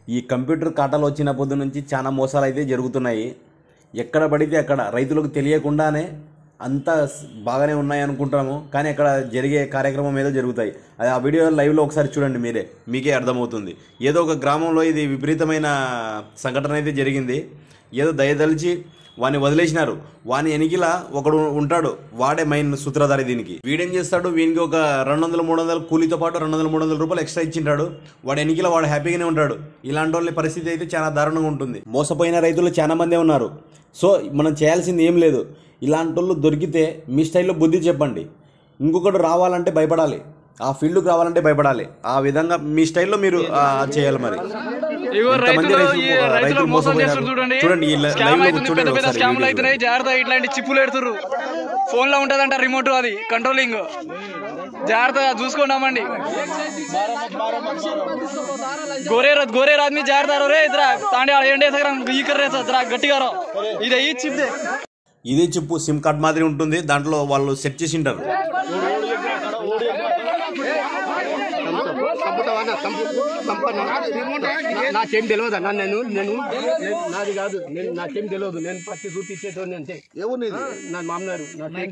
ఈ కంప్యూటర్ కాటాలు వచ్చిన పొద్దు నుంచి చాలా మోసాలు అయితే జరుగుతున్నాయి ఎక్కడ పడితే అక్కడ రైతులకు తెలియకుండానే అంతా స్- బాగానే ఉన్నాయి అనుకుంటాము కానీ అక్కడ జరిగే కార్యక్రమం ఏదో జరుగుతాయి అది ఆ వీడియో లైవ్లో ఒకసారి చూడండి మీరే మీకే అర్థమవుతుంది ఏదో ఒక గ్రామంలో ఇది విపరీతమైన సంఘటన అయితే జరిగింది ఏదో దయదలిచి వాని వదిలేసినారు వాని ఎనికిల ఒకడు ఉంటాడు వాడే మెయిన్ సూత్రధారి దీనికి వీడేం చేస్తాడు వీనికి ఒక రెండు వందలు మూడు వందలు కూలీతో పాటు రెండు వందల మూడు వందల రూపాయలు ఎక్స్ట్రా ఇచ్చింటాడు వాడు ఎనికిల వాడు హ్యాపీగానే ఉంటాడు ఇలాంటి వాళ్ళ పరిస్థితి అయితే చాలా దారుణంగా ఉంటుంది మోసపోయిన రైతులు చాలా మందే ఉన్నారు సో మనం చేయాల్సింది ఏం లేదు ఇలాంటి వాళ్ళు దొరికితే మీ స్టైల్లో బుద్ధి చెప్పండి ఇంకొకటి రావాలంటే భయపడాలి ఆ ఫీల్డ్కి రావాలంటే భయపడాలి ఆ విధంగా మీ స్టైల్లో మీరు ఆ, చేయాలి మరి ఇగో ఎంతమంది రైతులు రైతులు ఈ మో- రైతులు రైతులు మోసం మోసపోయారు. చేస్తారు చూడండి చూడండి ఈ లై- స్కామ్ లైవ్లో అవుతుంది చూడండి పెద్ద పెద్ద ఒకసారి స్కామ్లు వీడియో అవుతున్నాయి జాగ్రత్త ఇట్లాంటి చిప్పులు పెడుతుర్రు ఫోన్ లో ఉంటదంట రిమోట్ అది కంట్రోలింగ్ జాగ్రత్తగా చూసుకున్నామండి గోరే రాదు గోరే రాదు మీ జాగ్రత్త రే ఇద్దరా తాండే ఏంటి ఈ కర్రే జరా గట్టిగా రా ఇది అయ్యి చిప్ ఇదే చెప్పు సిమ్ కార్డ్ మాదిరి ఉంటుంది దాంట్లో వాళ్ళు సెట్ చేసి ఉంటారు చంపుతావా చంపు చంపనా నాకేం తెలియదు అన్న నేను నేను నేను- నాది కాదు నేను నాకేం తెలియదు నేను పత్తి చూపించేటోని అంతే ఎవరు నా మామగారు నాకేం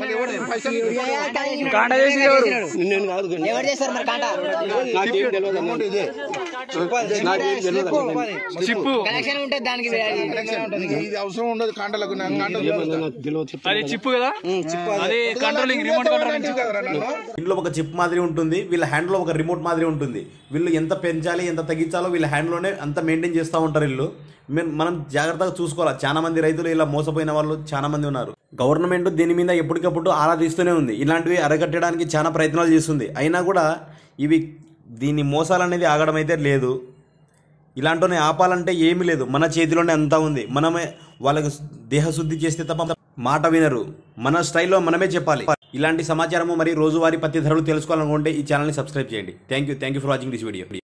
కాండ చేసి ఎవరు నేను కాదు కానీ. ఎవరు చేస్తారు మరి కాంట నాకేం తెలియదు అన్న. ఇదే నాకేం తెలియదు అన్న. నేను- చిప్పు కనెక్షన్ ఉంటుంది దానికి ఇది అవసరం ఉండదు కాంటలకు నాకు కాంటలు ఏమన్నా నాకు తెలియదు చెప్తాను అది చిప్పు కదా అది కంట్రోలింగ్ రిమోట్ కంట్రోలింగ్ కదరా నన్ను ఇంట్లో ఒక చిప్ మాదిరి ఉంటుంది వీళ్ళ హ్యాండ్లో ఒక రిమోట్ మాదిరి ఉంటుంది వీళ్ళు ఎంత పెంచాలి ఎంత తగ్గించాలో వీళ్ళ హ్యాండ్లోనే అంత మెయింటైన్ చేస్తూ ఉంటారు వీళ్ళు మేము- మనం జాగ్రత్తగా చూసుకోవాలి చాలా మంది రైతులు ఇలా మోసపోయిన వాళ్ళు చాలా మంది ఉన్నారు గవర్నమెంట్ దీని మీద ఎప్పటికప్పుడు ఆరా తీస్తూనే ఉంది ఇలాంటివి అరగట్టడానికి చాలా ప్రయత్నాలు చేస్తుంది అయినా కూడా ఇవి దీని మోసాలు అనేది ఆగడం అయితే లేదు ఇలాంటివి ఆపాలంటే ఏమీ లేదు మన చేతిలోనే అంతా ఉంది మనమే వాళ్ళకు దేహశుద్ధి చేస్తే తప్ప మాట వినరు మన స్టైల్లో మనమే చెప్పాలి ఇలాంటి సమాచారము మరి రోజువారీ పత్తి ధరలు తెలుసుకోవాలనుకుంటే ఈ ఛానల్ని సబ్స్క్రైబ్ చేయండి thank you thank you for watching this video